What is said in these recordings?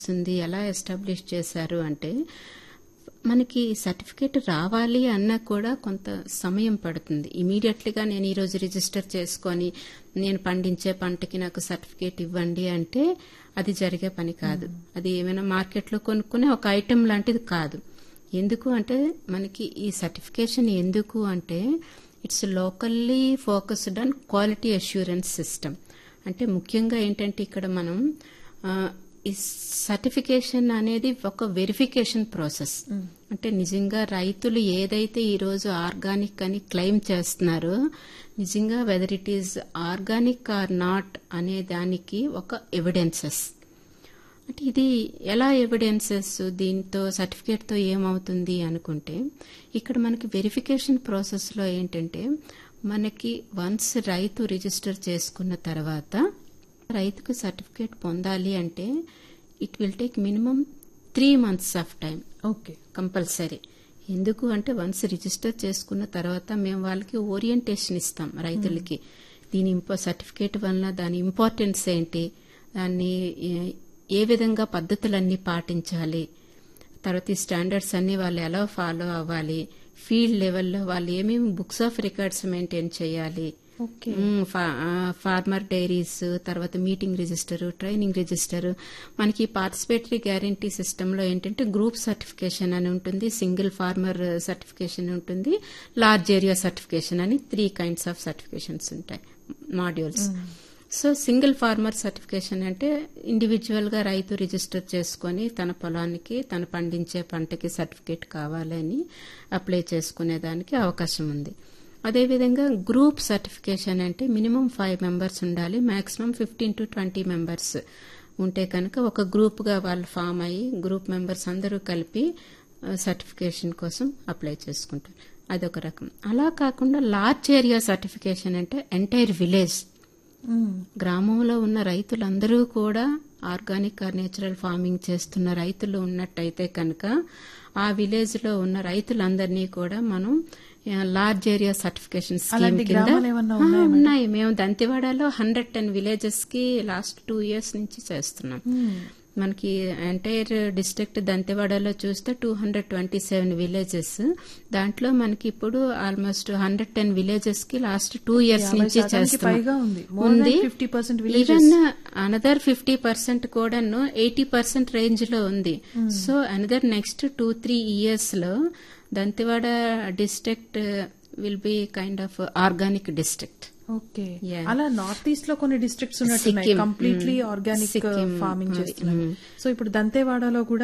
ఉంది ఎలా ఎస్టాబ్లిష్ చేశారు అంటే మనకి సర్టిఫికేట్ రావాలి అన్నా కూడా కొంత సమయం పడుతుంది ఇమీడియట్లీగా నేను ఈరోజు రిజిస్టర్ చేసుకొని నేను పండించే పంటకి నాకు సర్టిఫికేట్ ఇవ్వండి అంటే అది జరిగే పని కాదు అది ఏమైనా మార్కెట్లో కొనుక్కునే ఒక ఐటెం లాంటిది కాదు ఎందుకు అంటే మనకి ఈ సర్టిఫికేషన్ ఎందుకు అంటే it's locally focused on quality assurance system అంటే ముఖ్యంగా ఏంటంటే ఇక్కడ మనం ఆ, ఈ సర్టిఫికేషన్ అనేది ఒక వెరిఫికేషన్ ప్రాసెస్ అంటే నిజంగా రైతులు ఏదైతే ఈరోజు ఆర్గానిక్ అని క్లెయిమ్ చేస్తున్నారో నిజంగా whether it is organic or not అనే దానికి ఒక ఎవిడెన్సెస్ అంటే ఇది ఎలా ఎవిడెన్సెస్ దీంతో సర్టిఫికేట్తో ఏమవుతుంది అనుకుంటే ఇక్కడ మనకి వెరిఫికేషన్ ప్రాసెస్లో ఏంటంటే మనకి వన్స్ రైతు రిజిస్టర్ చేసుకున్న తర్వాత రైతుకు సర్టిఫికేట్ పొందాలి అంటే it will take minimum three months of time okay compulsory ఎందుకు అంటే వన్స్ రిజిస్టర్ చేసుకున్న తర్వాత మేము వాళ్ళకి ఓరియంటేషన్ ఇస్తాం రైతులకి దీని ఇంపో సర్టిఫికేట్ వలన దాని ఇంపార్టెన్స్ ఏంటి దాన్ని ఏ- ఏ విధంగా పద్ధతులన్నీ పాటించాలి తర్వాత ఈ స్టాండర్డ్స్ అన్ని వాళ్ళు ఎలా ఫాలో అవ్వాలి ఫీల్డ్ లెవెల్లో వాళ్ళు ఏమేమి బుక్స్ ఆఫ్ రికార్డ్స్ మెయింటైన్ చేయాలి ఓకే మ్మ్, ఫా- ఆ, ఫార్మర్ డైరీస్ తర్వాత మీటింగ్ రిజిస్టర్ ట్రైనింగ్ రిజిస్టర్ మనకి పార్టిసిపేటరీ గ్యారంటీ సిస్టంలో ఏంటంటే గ్రూప్ సర్టిఫికేషన్ అని ఉంటుంది సింగిల్ ఫార్మర్ సర్టిఫికేషన్ ఉంటుంది లార్జ్ ఏరియా సర్టిఫికేషన్ అని త్రీ కైండ్స్ ఆఫ్ సర్టిఫికేషన్స్ ఉంటాయి modules so single farmer certification అంటే ఇండివిజువల్ గా రైతు రిజిస్టర్ చేసుకొని తన పొలానికి తను పండించే పంటకి సర్టిఫికేట్ కావాలని అప్లై చేసుకునేదానికి అవకాశం ఉంది అదేవిధంగా గ్రూప్ సర్టిఫికేషన్ అంటే మినిమం ఫైవ్ మెంబర్స్ ఉండాలి maximum fifteen to twenty members ఉంటే కనుక ఒక గ్రూప్ గా వాళ్ళు ఫామ్ అయ్యి గ్రూప్ మెంబర్స్ అందరూ కలిపి సర్టిఫికేషన్ కోసం అప్లై చేసుకుంటారు అదొక రకం అలా కాకుండా లార్జ్ ఏరియా సర్టిఫికేషన్ అంటే ఎంటైర్ విలేజ్ గ్రామంలో ఉన్న రైతులందరూ కూడా ఆర్గానిక్ ఆర్ నేచురల్ ఫార్మింగ్ చేస్తున్న రైతులు ఉన్నట్టయితే కనుక ఆ విలేజ్ లో ఉన్న రైతులందరినీ కూడా మనం లార్జ్ ఏరియా సర్టిఫికేషన్ స్కీమ్ అలాంటి కింద గ్రామాలు ఏమన్నా ఆ, ఉన్నాయా ఉన్నాయి మేము దంతెవాడలో హండ్రెడ్ టెన్ విలేజెస్ కి లాస్ట్ టూ ఇయర్స్ నుంచి చేస్తున్నాం మనకి ఎంటైర్ డిస్ట్రిక్ట్ దంతెవాడలో చూస్తే two hundred twenty seven villages దాంట్లో మనకి ఇప్పుడు ఆల్మోస్ట్ హండ్రెడ్ టెన్ విలేజెస్ కి లాస్ట్ టూ ఇయర్స్ యాభై నుంచి శాతానికి పైగా చేస్తున్నాం ఉంది. More than 50% villages. Even another fifty percent కూడాను ఎయిటీ పర్సెంట్ రేంజ్ లో ఉంది so another next two three years లో Dantewada district will be kind of organic district okay Yeah. అలా నార్త్ ఈస్ట్ లో కొన్ని డిస్ట్రిక్ట్స్ ఉన్నట్టున్నాయి Sikkim. Completely Mm. Organic Sikkim. Farming అది, చేస్తున్నారు mm. సో ఇప్పుడు దంతేవాడలో కూడా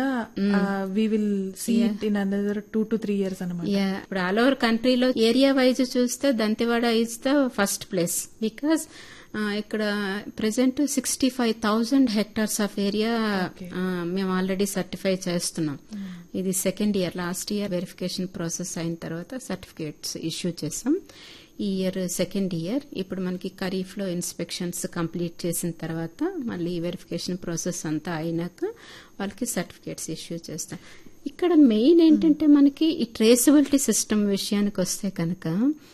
we will see it in another two to three years అనమాట యా ఇప్పుడు ఆల్ ఓవర్ కంట్రీలో ఏరియా వైజ్ చూస్తే Dantewada is the first place because ఇక్కడ present sixty five thousand hectares of area Okay. మేము ఆల్రెడీ సర్టిఫై చేస్తున్నాం ఇది second year last year verification process అయిన తర్వాత సర్టిఫికేట్స్ ఇష్యూ చేసాం ఈ ఇయర్ సెకండ్ ఇయర్ ఇప్పుడు మనకి ఖరీఫ్ లో ఇన్స్పెక్షన్స్ కంప్లీట్ చేసిన తర్వాత మళ్ళీ వెరిఫికేషన్ ప్రాసెస్ అంతా అయినాక వాళ్ళకి సర్టిఫికేట్స్ ఇష్యూ చేస్తాం ఇక్కడ మెయిన్ ఏంటంటే మనకి ఈ ట్రేసబిలిటీ సిస్టమ్ విషయానికి వస్తే కనుక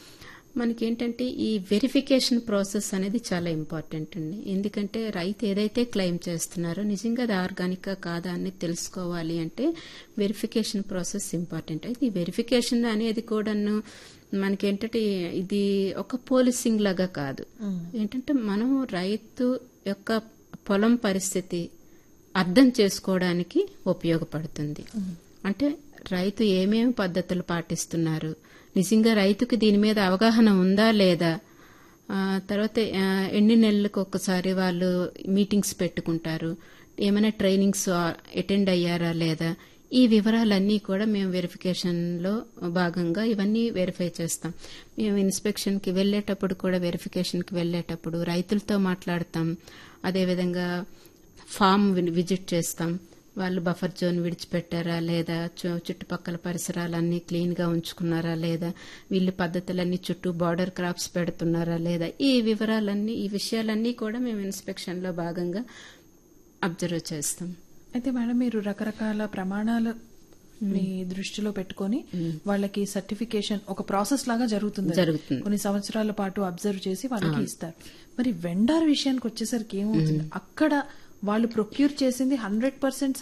మనకేంటంటే ఈ వెరిఫికేషన్ ప్రాసెస్ అనేది చాలా ఇంపార్టెంట్ అండి ఎందుకంటే రైతు ఏదైతే క్లెయిమ్ చేస్తున్నారో నిజంగా అది ఆర్గానిక్ కాదా అని తెలుసుకోవాలి అంటే వెరిఫికేషన్ ప్రాసెస్ ఇంపార్టెంట్ అయితే ఈ వెరిఫికేషన్ అనేది కూడాను మనకేంటంటే ఇది ఒక పోలీసింగ్ లాగా కాదు ఏంటంటే మనం రైతు యొక్క పొలం పరిస్థితి అర్థం చేసుకోవడానికి ఉపయోగపడుతుంది అంటే రైతు ఏమేమి పద్ధతులు పాటిస్తున్నారు నిజంగా రైతుకి దీని మీద అవగాహన ఉందా లేదా ఆ, తర్వాత ఆ, ఎన్ని నెలలకు ఒక్కసారి వాళ్ళు మీటింగ్స్ పెట్టుకుంటారు ఏమైనా ట్రైనింగ్స్ అటెండ్ అయ్యారా లేదా ఈ వివరాలన్నీ కూడా మేము వెరిఫికేషన్లో భాగంగా ఇవన్నీ వెరిఫై చేస్తాం మేము ఇన్స్పెక్షన్కి వెళ్ళేటప్పుడు కూడా వెరిఫికేషన్కి వెళ్ళేటప్పుడు రైతులతో మాట్లాడతాం అదేవిధంగా ఫామ్ వి- విజిట్ చేస్తాం వాళ్ళు బఫర్ జోన్ విడిచిపెట్టారా లేదా చు- చుట్టుపక్కల పరిసరాలన్నీ క్లీన్ గా ఉంచుకున్నారా లేదా వీళ్ళు పద్ధతులన్నీ చుట్టూ బార్డర్ క్రాప్స్ పెడుతున్నారా లేదా ఈ వివరాలన్నీ ఈ విషయాలన్నీ కూడా మేము ఇన్స్పెక్షన్ లో భాగంగా అబ్జర్వ్ చేస్తాం అయితే మేడం మీరు రకరకాల ప్రమాణాలు మీ దృష్టిలో పెట్టుకొని వాళ్ళకి సర్టిఫికేషన్ ఒక ప్రాసెస్ లాగా జరుగుతుంది జరుగుతుంది. కొన్ని సంవత్సరాల పాటు అబ్జర్వ్ చేసి వాళ్ళకి ఇస్తారు మరి వెండార్ విషయానికి వచ్చేసరికి ఏమవుతుంది అక్కడ వాళ్ళు ప్రొక్యూర్ చేసింది హండ్రెడ్ పర్సెంట్